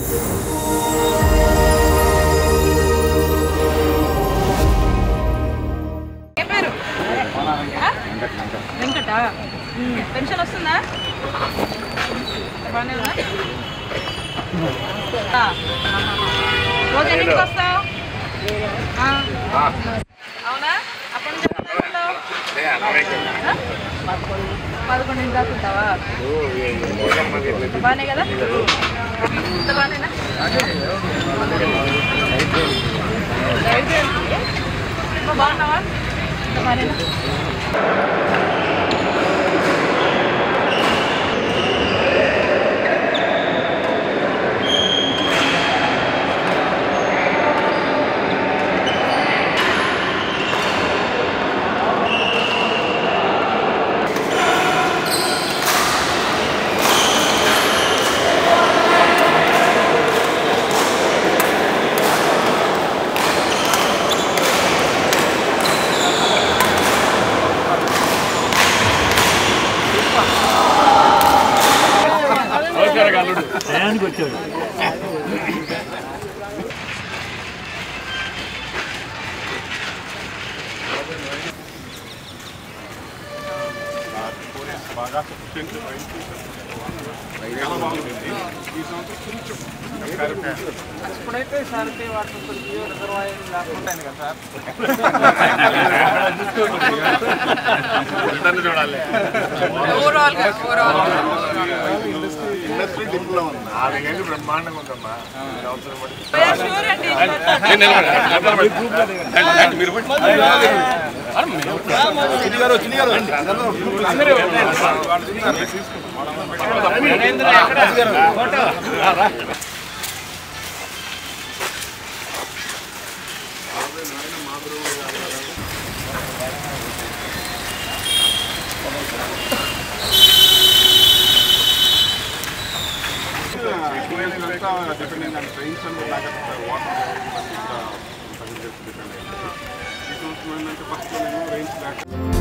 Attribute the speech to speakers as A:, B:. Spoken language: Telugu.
A: ఏ పేరు ఆ? వెంకట ఉమ్, పెన్షన్ వస్తుందా బాగానే ఉందా ఆ, ఆహా. రోజు ఎన్నింటికి వస్తావు ఆ. అవునా అప్పటి నుంచి ఎప్పుడు చదువుతున్నావు? ఆ? పదకొండింటి దాకా ఉంటావా బాగానే కదా ఇంత బాగానేనా ఇప్పుడు బాగున్నావా ఇంత బాగానేనా
B: టయానికి వచ్చాడు
C: బాగా సఫిషియెంట్ చాలా బాగుంది ఈ సంవత్సరం కొంచెం కంపారిటివ్
D: ఇప్పుడైతే సారథి వాటర్ కొద్దిగా రిజర్వాయర్ లేకుంటాయి కదా సార్
C: రిటర్న్ చూడాలి
A: ఓవరాల్ గా ఓవరాల్
C: ఇండస్ట్రీ డిప్ లో ఉంది నాలుగేళ్ళు బ్రహ్మాండంగా ఉందమ్మా ఈ సంవత్సరం బట్టి
A: షూర్ అండి
C: మీరు ఎక్కువ depending on trains and water depend అయ్యింది ఈ సంవత్సరం ఏంటంటే ఫస్ట్ రైన్స్ లేక